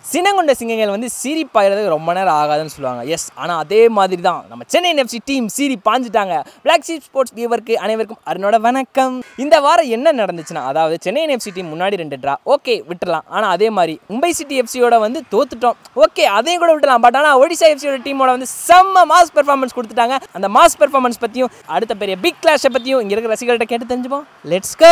சினங்கொண்ட சிங்கங்கள் வந்து சீரி பாயிறதுக்கு ரொம்ப நேரம் ஆகாதுன்னு சொல்லுவாங்க எஸ் ஆனால் அதே மாதிரி தான் நம்ம சென்னை எஃப்சி டீம் சீரி பாஞ்சிட்டாங்க பிளாக் ஷீப் ஸ்போர்ட்ஸ் வியூவருக்கு அனைவருக்கும் அருணோட வணக்கம் இந்த வாரம் என்ன நடந்துச்சுன்னா அதாவது சென்னை எஃப்சி டீம் முன்னாடி ரெண்டு ட்ரா ஓகே விட்டுறலாம் ஆனால் அதே மாதிரி மும்பை சிட்டி எஃப்சியோட வந்து தோத்துட்டோம் ஓகே அதையும் கூட விட்டுலாம் பட் ஆனால் ஒடிசா எஃப்சியோட டீமோட வந்து செம்ம மாஸ் பெர்ஃபார்மன்ஸ் கொடுத்துட்டாங்க அந்த மாஸ் பெர்ஃபார்மன்ஸ் பற்றியும் அடுத்த பெரிய பிக் கிளாஷை பற்றியும் இங்கே இருக்கிற ரசிகர்கள்ட்ட கேட்டு தெரிஞ்சுப்போம் லெட்ஸ் கோ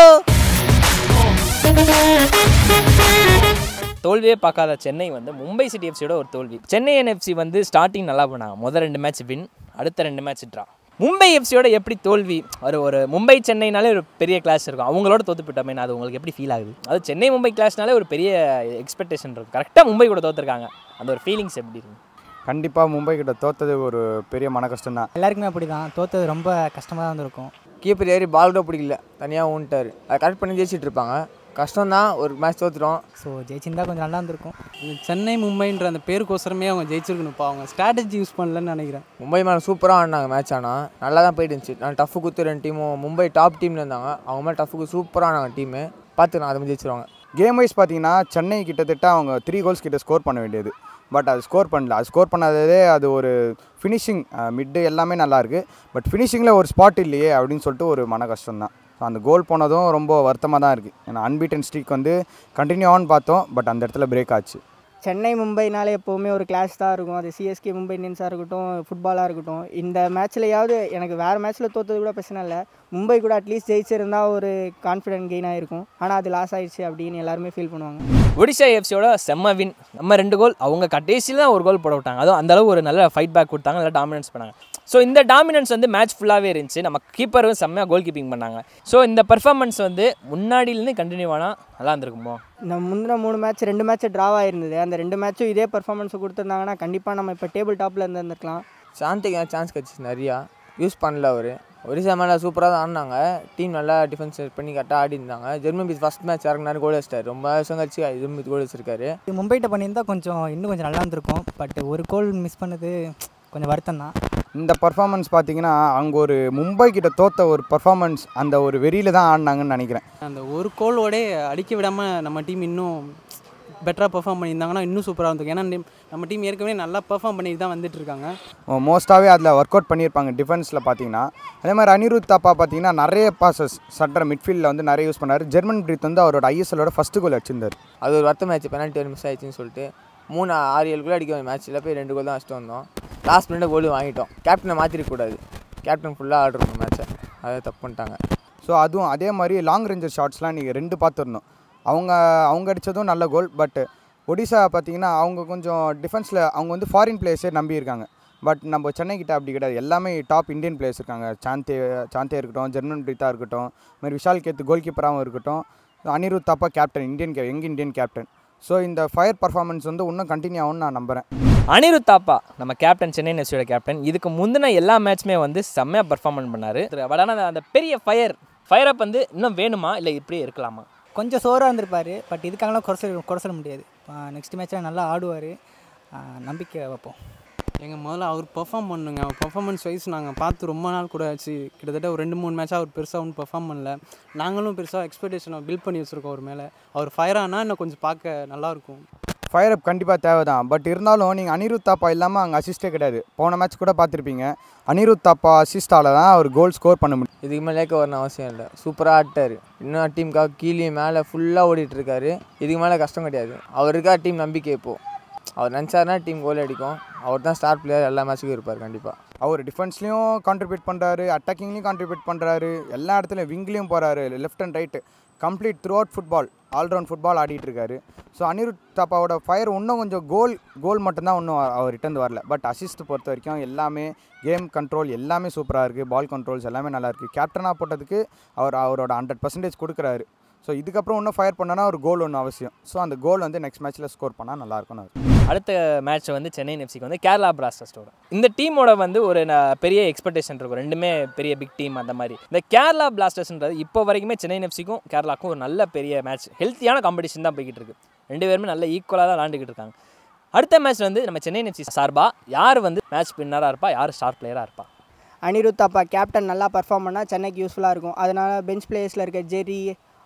தோல்வியே பார்க்காத சென்னை வந்து மும்பை சிட்டி எஃப்சியோட ஒரு தோல்வி சென்னை என்எஃப்சி வந்து ஸ்டார்டிங் நல்லா பண்ணாங்க முதல் ரெண்டு மேட்ச் வின் அடுத்த ரெண்டு மேட்ச் ட்ரா மும்பை எஃப்சியோட எப்படி தோல்வி ஒரு ஒரு மும்பை சென்னைனாலே ஒரு பெரிய கிளாஸ் இருக்கும் அவங்களோட தோத்து போயிட்டோமே அது உங்களுக்கு எப்படி ஃபீல் ஆகுது அது சென்னை மும்பை கிளாஸ்னாலே ஒரு பெரிய எக்ஸ்பெக்டேஷன் இருக்கும் கரெக்டாக மும்பை கூட தோத்துருக்காங்க அந்த ஒரு ஃபீலிங்ஸ் எப்படி இருக்கு கண்டிப்பாக மும்பை கிட்ட தோத்தது ஒரு பெரிய மன கஷ்டம் தான் எல்லாருக்குமே அப்படி தான் தோத்தது ரொம்ப கஷ்டமாக தான் இருந்திருக்கும் கீப்பர் ஏறி பால் கூட பிடிக்கல தனியாக ஊன்ட்டார் அதை கரெக்ட் பண்ணி ஜெயிச்சிட்டு இருப்பாங்க கஷ்டம் தான் ஒரு மேட்ச் தோத்துட்டோம் ஸோ ஜெயிச்சிருந்தா கொஞ்சம் நல்லா இருந்திருக்கும் இந்த சென்னை மும்பைன்ற அந்த பேருக்கோசரமே அவங்க ஜெயிச்சிருக்கணும்ப்பா அவங்க ஸ்ட்ராட்டஜி யூஸ் பண்ணலன்னு நினைக்கிறேன் மும்பை மேலே சூப்பராக ஆடினாங்க மேட்ச் ஆனால் நல்லா தான் போயிட்டு இருந்துச்சு நான் டஃப்பு குத்து ரெண்டு டீமும் மும்பை டாப் டீமில் இருந்தாங்க அவங்க மேலே டஃப்புக்கு சூப்பராக ஆனாங்க டீமு பார்த்துக்கலாம் அதை ஜெயிச்சிருவாங்க கேம் வைஸ் பார்த்தீங்கன்னா சென்னை கிட்டத்தட்ட அவங்க த்ரீ கோல்ஸ் கிட்ட ஸ்கோர் பண்ண வேண்டியது பட் அது ஸ்கோர் பண்ணல அது ஸ்கோர் பண்ணாததே அது ஒரு ஃபினிஷிங் மிட்டு எல்லாமே நல்லா இருக்கு பட் ஃபினிஷிங்கில் ஒரு ஸ்பாட் இல்லையே அப்படின்னு சொல்லிட்டு ஒரு மன கஷ்டம் தான் ஸோ அந்த கோல் போனதும் ரொம்ப வருத்தமாக தான் இருக்குது ஏன்னா அன்பீட்டன் ஸ்ட்ரீக் வந்து கண்டினியூ ஆன் பார்த்தோம் பட் அந்த இடத்துல பிரேக் ஆச்சு சென்னை மும்பைனாலே எப்போவுமே ஒரு கிளாஸ் தான் இருக்கும் அது சிஎஸ்கே மும்பை இந்தியன்ஸாக இருக்கட்டும் ஃபுட்பாலாக இருக்கட்டும் இந்த மேட்ச்லையாவது எனக்கு வேறு மேட்ச்சில் தோத்தது கூட பிரச்சனை இல்லை மும்பை கூட அட்லீஸ்ட் ஜெயிச்சிருந்தா ஒரு கான்ஃபிடென்ட் கெயின் ஆகிருக்கும் ஆனால் அது லாஸ் ஆயிடுச்சு அப்படின்னு எல்லாருமே ஃபீல் பண்ணுவாங்க ஒடிசா எஃப்சியோட செம்ம வின் நம்ம ரெண்டு கோல் அவங்க கடைசியில் தான் ஒரு கோல் போட விட்டாங்க அதுவும் அந்த அளவு ஒரு நல்ல ஃபைட் பேக் கொடுத்தாங்க நல்லா டாமினன்ஸ் பண்ணாங்க ஸோ இந்த டாமினன்ஸ் வந்து மேட்ச் ஃபுல்லாகவே இருந்துச்சு நம்ம கீப்பரும் செம்மையாக கோல் கீப்பிங் பண்ணாங்க ஸோ இந்த பெர்ஃபார்மன்ஸ் வந்து முன்னாடியிலேருந்து கண்டினியூ ஆனால் நல்லா இருந்திருக்குமோ இந்த முந்தின மூணு மேட்ச் ரெண்டு மேட்ச் ட்ராவ் ஆயிருந்தது அந்த ரெண்டு மேட்சும் இதே பர்ஃபார்மன்ஸ் கொடுத்துருந்தாங்கன்னா கண்டிப்பாக நம்ம இப்போ டேபிள் டாப்பில் இருந்திருக்கலாம் சாந்திக்கு சான்ஸ் கிடச்சிச்சு நிறையா யூஸ் பண்ணல அவர் ஒரிசா மேலே சூப்பராக தான் ஆடினாங்க டீம் நல்லா டிஃபென்ஸ் பண்ணி கரெக்டாக ஆடி இருந்தாங்க ஜெர்மன் பீச் ஃபஸ்ட் மேட்ச் இறங்கினாரு கோல் வச்சிட்டாரு ரொம்ப வருஷம் கழிச்சு ஜெர்மன் பீச் கோல் வச்சிருக்காரு இது மும்பைட்ட பண்ணியிருந்தா கொஞ்சம் இன்னும் கொஞ்சம் நல்லா இருந்திருக்கும் பட் ஒரு கோல் மிஸ் பண்ணது கொஞ்சம் வருத்தம் தான் இந்த பர்ஃபார்மன்ஸ் பார்த்தீங்கன்னா அங்கே ஒரு மும்பை கிட்ட தோத்த ஒரு பர்ஃபார்மன்ஸ் அந்த ஒரு வெறியில் தான் ஆடினாங்கன்னு நினைக்கிறேன் அந்த ஒரு கோலோடே அடிக்க விடாமல் நம்ம டீம் இன்னும் பெட்டராக பெர்ஃபார்ம் பண்ணியிருந்தாங்கன்னா இன்னும் சூப்பராக இருந்திருக்கும் ஏன்னா நம்ம- நம்ம டீம் ஏற்கனவே நல்லா பெர்ஃபார்ம் பண்ணிட்டு தான் வந்துட்டு இருக்காங்க மோஸ்ட்டாகவே அதில் ஒர்க் அவுட் பண்ணியிருப்பாங்க டிஃபென்ஸில் பார்த்தீங்கன்னா அதே மாதிரி அனிருத் தாப்பா பார்த்தீங்கன்னா நிறைய பாசஸ் சட்டர் மிட்ஃபீல்டில் வந்து நிறைய யூஸ் பண்ணார் ஜெர்மன் பிரீத் வந்து அவரோட ஐஎஸ்எலோட ஃபஸ்ட்டு கோல் அடிச்சிருந்தார் அது ஒரு வருத்த மேட்ச் பெனால்ட்டி ஒரு மிஸ் ஆயிடுச்சுன்னு சொல்லிட்டு மூணு ஆறு ஏழு கோல் அடிக்க மேட்ச்சில் போய் ரெண்டு கோல் தான் அடிச்சுட்டு வந்தோம் லாஸ்ட் மினிட் கோல் வாங்கிட்டோம் கேப்டனை மாற்றிருக்கக்கூடாது கேப்டன் ஃபுல்லாக ஆடுறோம் மேட்ச்சை அதை தப்பு பண்ணிட்டாங்க ஸோ அதுவும் அதே மாதிரி லாங் ரேஞ்சர் ஷாட்ஸ்லாம் நீங்கள் ரெண்டு பார்த்துருந்தோம் அவங்க அவங்க அடித்ததும் நல்ல கோல் பட் ஒடிசா பார்த்தீங்கன்னா அவங்க கொஞ்சம் டிஃபென்ஸில் அவங்க வந்து ஃபாரின் பிளேயர்ஸே நம்பியிருக்காங்க பட் நம்ம சென்னை கிட்ட அப்படி கிடையாது எல்லாமே டாப் இந்தியன் பிளேயர்ஸ் இருக்காங்க சாந்தே சாந்தே இருக்கட்டும் ஜெர்மன் பிரீத்தா இருக்கட்டும் இது மாதிரி விஷால் கேத்து கோல் கீப்பராகவும் இருக்கட்டும் அனிருத் தாப்பா கேப்டன் இந்தியன் கே எங்கள் இந்தியன் கேப்டன் ஸோ இந்த ஃபயர் பர்ஃபார்மன்ஸ் வந்து இன்னும் கண்டினியூ ஆகும்னு நான் நம்புகிறேன் அனிருத் தாப்பா நம்ம கேப்டன் சென்னை எஃப்சியோட கேப்டன் இதுக்கு முந்தின எல்லா மேட்ச்மே வந்து செம்மையாக பர்ஃபார்மன்ஸ் பண்ணார் பட் ஆனால் அந்த பெரிய ஃபயர் ஃபயர் அப் வந்து இன்னும் வேணுமா இல்லை இப்படியே இருக்கலாமா கொஞ்சம் சோறாக இருந்திருப்பார் பட் இதுக்காகலாம் குறை சொல்ல குறை சொல்ல முடியாது நெக்ஸ்ட் மேட்ச்சில் நல்லா ஆடுவார் நம்பிக்கை வைப்போம் எங்கள் முதல்ல அவர் பெர்ஃபார்ம் பண்ணுங்க அவர் பெர்ஃபார்மன்ஸ் வைஸ் நாங்கள் பார்த்து ரொம்ப நாள் கூட ஆச்சு கிட்டத்தட்ட ஒரு ரெண்டு மூணு மேட்சாக அவர் பெருசாக ஒன்றும் பெர்ஃபார்ம் பண்ணல நாங்களும் பெருசாக எக்ஸ்பெக்டேஷனை பில்ட் பண்ணி வச்சுருக்கோம் அவர் மேலே அவர் ஃபயர் ஆனால் இன்னும் கொஞ்சம் பார்க்க நல்லாயிருக்கும் ஃபயர் அப் கண்டிப்பாக தேவை தான் பட் இருந்தாலும் நீங்கள் அனிருத் தாப்பா இல்லாமல் அங்கே அசிஸ்டே கிடையாது போன மேட்ச் கூட பார்த்துருப்பீங்க அனிருத் தாப்பா அசிஸ்டால தான் அவர் கோல் ஸ்கோர் பண்ண முடியும் இதுக்கு மேலே லேக்க வரணும் அவசியம் இல்லை சூப்பராக ஆட்டார் இன்னும் டீமுக்காக கீழே மேலே ஃபுல்லாக ஓடிட்டு இருக்காரு இதுக்கு மேலே கஷ்டம் கிடையாது அவருக்கா டீம் நம்பிக்கை இப்போ அவர் நினச்சாருனா டீம் கோல் அடிக்கும் அவர் தான் ஸ்டார் பிளேயர் எல்லா மேட்ச்சுக்கும் இருப்பார் கண்டிப்பாக அவர் டிஃபென்ஸ்லேயும் கான்ட்ரிபியூட் பண்ணுறாரு அட்டாக்கிங்லேயும் கான்ட்ரிபியூட் பண்ணுறாரு எல்லா இடத்துலையும் விங்லேயும் போகிறாரு left and right complete throughout football all round football ஆடிட்டு இருக்காரு ஸோ அனிருத் தாப்பாவோட ஃபயர் இன்னும் கொஞ்சம் கோல் கோல் மட்டும்தான் இன்னும் அவர் ரிட்டர்ந்து வரல பட் அசிஸ்ட் பொறுத்த வரைக்கும் எல்லாமே கேம் கண்ட்ரோல் எல்லாமே சூப்பராக இருக்குது பால் கண்ட்ரோல்ஸ் எல்லாமே நல்லா இருக்குது கேப்டனாக போட்டதுக்கு அவர் அவரோட ஹண்ட்ரட் பர்சன்டேஜ் கொடுக்குறாரு ஸோ இதுக்கப்புறம் இன்னும் ஃபயர் பண்ணனா ஒரு கோல் ஒன்று அவசியம் ஸோ அந்த கோல் வந்து நெக்ஸ்ட் மேட்ச்சில் ஸ்கோர் பண்ணால் நல்லாயிருக்கும் நான் அடுத்த மேட்ச் வந்து சென்னை எஃப்சிக்கு வந்து கேரளா பிளாஸ்டர்ஸோட இந்த டீமோட வந்து ஒரு ந- பெரிய எக்ஸ்பெக்டேஷன் இருக்கும் ரெண்டுமே பெரிய பிக் டீம் அந்த மாதிரி இந்த கேரளா பிளாஸ்டர்ஸ்ன்றது இப்போ வரைக்குமே சென்னை எஃப்சிக்கும் கேரளாக்கும் ஒரு நல்ல பெரிய மேட்ச் ஹெல்த்தியான காம்படிஷன் தான் போய்கிட்டு இருக்கு ரெண்டு பேருமே நல்ல ஈக்குவலாக தான் விளாண்டுக்கிட்டு இருக்காங்க அடுத்த மேட்ச் வந்து நம்ம சென்னை எஃப்சி சார்பாக யார் வந்து மேட்ச் வின்னராக இருப்பா யார் ஸ்டார் பிளேயராக இருப்பா அனிருத் அப்பா கேப்டன் நல்லா பர்ஃபார்ம் பண்ணால் சென்னைக்கு யூஸ்ஃபுல்லாக இருக்கும் அதனால் பெஞ்ச் பிளேயர்ஸில் இருக்க ஜெரி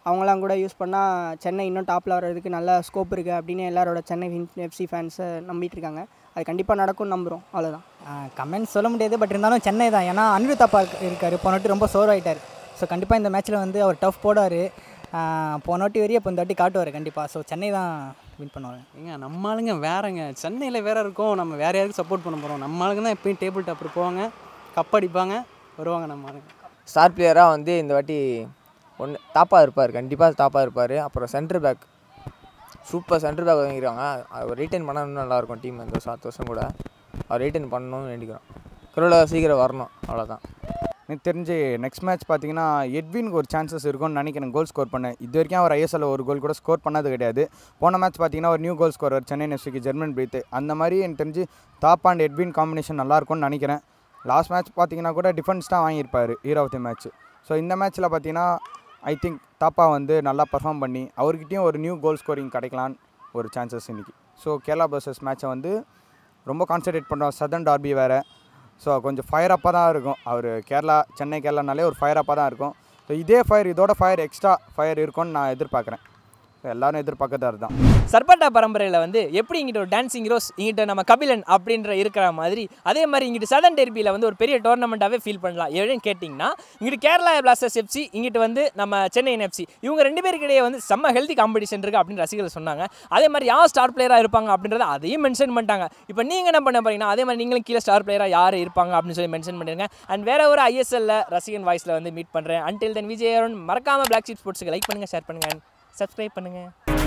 அவங்களாம் கூட யூஸ் பண்ணால் சென்னை இன்னும் டாப்பில் வர்றதுக்கு நல்ல ஸ்கோப் இருக்குது அப்படின்னு எல்லாரோட சென்னை எஃப்சி ஃபேன்ஸை நம்பிட்டு இருக்காங்க அது கண்டிப்பாக நடக்கும்னு நம்புகிறோம் அவ்வளோதான் கமெண்ட்ஸ் சொல்ல முடியாது பட் இருந்தாலும் சென்னை தான் ஏன்னா அனிருத் தாப்பா இருக்கார் போன வாட்டி ரொம்ப சோர்வாயிட்டார் ஸோ கண்டிப்பாக இந்த மேட்ச்சில் வந்து அவர் டஃப் போடுவார் போன வாட்டி வரையும் இப்போ இந்த வாட்டி காட்டுவார் கண்டிப்பாக ஸோ சென்னை தான் வின் பண்ணுவாங்க ஏங்க நம்ம ஆளுங்க வேறங்க சென்னையில் வேற இருக்கோம் நம்ம வேற யாருக்கு சப்போர்ட் பண்ண போகிறோம் நம்ம ஆளுங்க தான் எப்பயும் டேபிள் டாப்பர் போவாங்க கப் அடிப்பாங்க வருவாங்க நம்ம ஆளுங்க ஸ்டார் பிளேயராக வந்து இந்த வாட்டி ஒன்று டாப்பாக இருப்பார் கண்டிப்பாக டாப்பாக இருப்பார் அப்புறம் centre back super centre back வாங்கிக்கிறாங்க அவர் ரீட்டைன் பண்ணால் இன்னும் நல்லாயிருக்கும் டீம் இந்த வருஷம் அடுத்த வருஷம் கூட அவர் ரீட்டைன் பண்ணணும்னு வேண்டிக்கிறோம் குரோல சீக்கிரம் வரணும் அவ்வளோதான் எனக்கு தெரிஞ்சு நெக்ஸ்ட் மேட்ச் பார்த்தீங்கன்னா எட்வினுக்கு ஒரு சான்சஸ் இருக்கும்னு நினைக்கிறேன் கோல் ஸ்கோர் பண்ண இது வரைக்கும் அவர் ஐஎஸ்எல் ஒரு கோல் கூட ஸ்கோர் பண்ணது கிடையாது போன மேட்ச் பார்த்தீங்கன்னா ஒரு நியூ கோல் ஸ்கோரர் சென்னை நெஃப்சிக்கு ஜெர்மன் பிரீத் அந்த மாதிரி எனக்கு தெரிஞ்சு டாப் அண்ட் எட்வின் காம்பினேஷன் நல்லா இருக்கும்னு நினைக்கிறேன் லாஸ்ட் மேட்ச் பார்த்தீங்கன்னா கூட டிஃபென்ஸ் தான் வாங்கியிருப்பார் hero of the match so இந்த மேட்ச்சில் பார்த்தீங்கன்னா ஐ திங்க் தாப்பா வந்து நல்லா பர்ஃபார்ம் பண்ணி அவர்கிட்டயும் ஒரு நியூ கோல் ஸ்கோரிங் கிடைக்கலான்னு ஒரு சான்சஸ் இன்னைக்கு ஸோ கேரளா பர்சஸ் மேட்சை வந்து ரொம்ப கான்சன்ட்ரேட் பண்ணுறோம் சதன் டார்பி வேறு ஸோ கொஞ்சம் ஃபயர் அப்பாக தான் இருக்கும் அவர் கேரளா சென்னை கேரளானாலே ஒரு ஃபயர் அப்பாக தான் இருக்கும் ஸோ இதே ஃபயர் இதோட ஃபயர் எக்ஸ்ட்ரா ஃபயர் இருக்கும்னு நான் எதிர்பார்க்குறேன் எல்லாரும் எதிர்பார்க்கறது அதுதான் சர்பட்டா பரம்பரையில் வந்து எப்படி இங்கிட்ட ஒரு டான்சிங் ரோஸ் இங்கிட்ட நம்ம கபிலன் அப்படின்ற இருக்கிற மாதிரி அதே மாதிரி இங்கிட்ட சதன் டெர்பியில் வந்து ஒரு பெரிய டோர்னமெண்ட்டாகவே ஃபீல் பண்ணலாம் ஏன்னு கேட்டிங்கன்னா இங்கிட்ட கேரளா பிளாஸ்டர்ஸ் எஃப்சி இங்கிட்ட வந்து நம்ம சென்னை எஃப்சி இவங்க ரெண்டு பேருக்கிடையே வந்து செம்ம ஹெல்தி காம்படிஷன் இருக்குது அப்படின்னு ரசிகர்கள் சொன்னாங்க அதே மாதிரி யார் ஸ்டார் பிளேயராக இருப்பாங்க அப்படின்றத அதையும் மென்ஷன் பண்ணிட்டாங்க இப்போ நீங்கள் என்ன பண்ண போறீங்கன்னா அதே மாதிரி நீங்களும் கீழே ஸ்டார் பிளேயராக யார் இருப்பாங்க அப்படின்னு சொல்லி மென்ஷன் பண்ணிருங்க அண்ட் வேற ஒரு ஐஎஸ்எல்ல ரசிகன் வாய்ஸில் வந்து மீட் பண்ணுறேன் அன்டில் தென் விஜய் அருண் மறக்காமல் பிளாக் ஷீட் ஸ்போர்ட்ஸுக்கு லைக் பண்ணுங்கள் ஷேர் பண்ணுங்கள் சப்ஸ்கிரைப் பண்ணுங்கள்